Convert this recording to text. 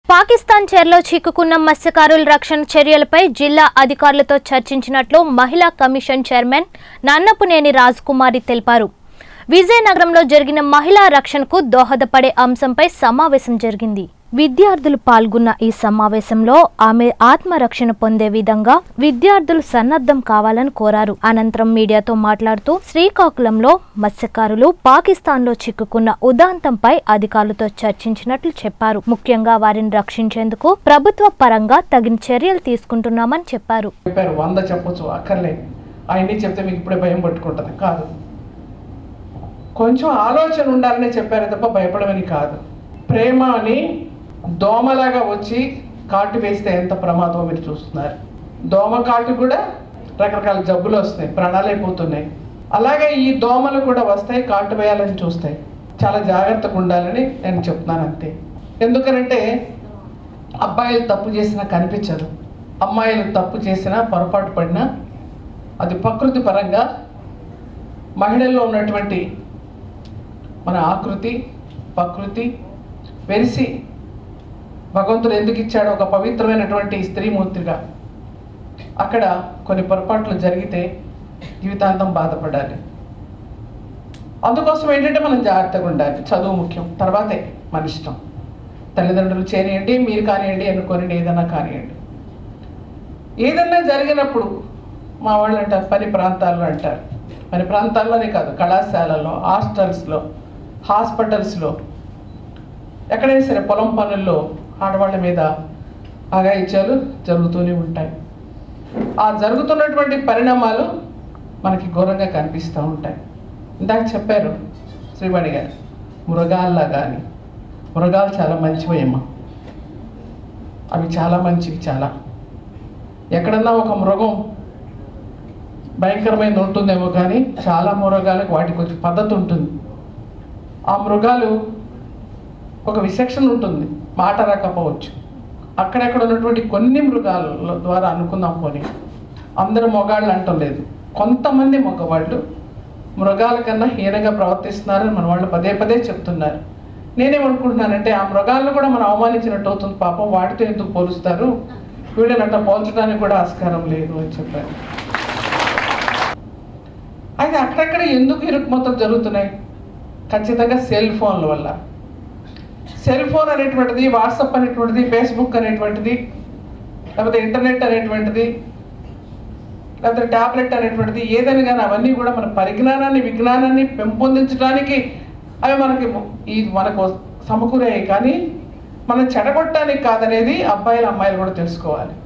పాకిస్తాన్ చేర్లో చిక్కుకున్న మత్స్యకారుల రక్షణ చర్యలపై జిల్లా అధికారులతో చర్చించినట్లు మహిళా కమిషన్ చైర్మన్ నన్నపునేని రాజకుమారి తెలిపారు విజయనగరంలో జరిగిన మహిళా రక్షణకు దోహదపడే అంశంపై సమావేశం జరిగింది విద్యార్థులు పాల్గొన్న ఈ సమావేశంలో ఆమె ఆత్మరక్షణ పొందే విధంగా విద్యార్థులు సన్నద్ధం కావాలని కోరారు అనంతరం మీడియాతో మాట్లాడుతూ శ్రీకాకుళంలో మత్స్యకారులు పాకిస్తాన్లో చిక్కుకున్న ఉదాంతంపై అధికారులతో చర్చించినట్లు చెప్పారు ముఖ్యంగా వారిని రక్షించేందుకు ప్రభుత్వ పరంగా తగిన చర్యలు తీసుకుంటున్నామని చెప్పారు చెప్పారు వంద చెప్పొచ్చు అక్కర్లేదు అవన్నీ చెప్తే మీకు ఇప్పుడే భయం పట్టుకుంటుంది కాదు కొంచెం ఆలోచన ఉండాలని చెప్పారు తప్ప భయపడమని కాదు ప్రేమ అని దోమలాగా వచ్చి కాటు వేస్తే ఎంత ప్రమాదమో మీరు చూస్తున్నారు దోమ కాటు కూడా రకరకాల జబ్బులు వస్తున్నాయి ప్రాణాలు అయిపోతున్నాయి అలాగే ఈ దోమలు కూడా వస్తాయి కాటు వేయాలని చూస్తాయి చాలా జాగ్రత్తగా ఉండాలని నేను చెప్తున్నాను అంతే ఎందుకనంటే అబ్బాయిలు తప్పు చేసినా కనిపించదు అమ్మాయిలు తప్పు చేసినా పొరపాటు పడినా అది ప్రకృతి పరంగా మహిళల్లో ఉన్నటువంటి మన ఆకృతి ప్రకృతి వెరిసి భగవంతుడు ఎందుకు ఇచ్చాడో ఒక పవిత్రమైనటువంటి స్త్రీమూర్తిగా అక్కడ కొన్ని పొరపాట్లు జరిగితే జీవితాంతం బాధపడాలి అందుకోసం ఏంటంటే మనం జాగ్రత్తగా ఉండాలి చదువు ముఖ్యం తర్వాతే మన ఇష్టం తల్లిదండ్రులు చేరియండి మీరు కానివ్వండి అనుకోని ఏదైనా కానివ్వండి ఏదన్నా జరిగినప్పుడు మా వాళ్ళు అంటారు పని ప్రాంతాల్లో అంటారు పని ప్రాంతాల్లోనే కాదు కళాశాలలో హాస్టల్స్లో హాస్పిటల్స్లో ఎక్కడైనా సరే పొలం పనుల్లో ఆడవాళ్ళ మీద అగాయిత్యాలు జరుగుతూనే ఉంటాయి ఆ జరుగుతున్నటువంటి పరిణామాలు మనకి ఘోరంగా కనిపిస్తూ ఉంటాయి ఇందాక చెప్పారు శ్రీవాణి గారు మృగాల్లా కానీ మృగాలు చాలా మంచివయ్యమ్మా అవి చాలా మంచివి చాలా ఎక్కడన్నా ఒక మృగం భయంకరమైనది ఉంటుందేమో కానీ చాలా మృగాలకు వాటికి కొంచెం పద్ధతి ఉంటుంది ఆ మృగాలు ఒక విశేషణ ఉంటుంది మాట రాకపోవచ్చు అక్కడెక్కడ ఉన్నటువంటి కొన్ని మృగాల ద్వారా అనుకుందాం పోనీ అందరూ మొగాళ్ళు అంటం లేదు కొంతమంది మగవాళ్ళు మృగాల కన్నా హీనంగా ప్రవర్తిస్తున్నారని మన వాళ్ళు పదే పదే చెప్తున్నారు నేనేమనుకుంటున్నానంటే ఆ మృగాలను కూడా మనం అవమానించినట్టు అవుతుంది పాపం వాటితో ఎందుకు పోలుస్తారు వీళ్ళని అట్లా పోల్చడానికి కూడా ఆస్కారం లేదు అని చెప్పారు అయితే అక్కడక్కడ ఎందుకు ఇరుకుమతలు జరుగుతున్నాయి ఖచ్చితంగా సెల్ ఫోన్ల వల్ల సెల్ ఫోన్ అనేటువంటిది వాట్సాప్ అనేటువంటిది ఫేస్బుక్ అనేటువంటిది లేకపోతే ఇంటర్నెట్ అనేటువంటిది లేకపోతే ట్యాబ్లెట్ అనేటువంటిది ఏదని కానీ అవన్నీ కూడా మన పరిజ్ఞానాన్ని విజ్ఞానాన్ని పెంపొందించడానికి అవి మనకి ఈ మనకు సమకూరాయి కానీ మనం చెడగొట్టడానికి కాదనేది అబ్బాయిలు అమ్మాయిలు కూడా తెలుసుకోవాలి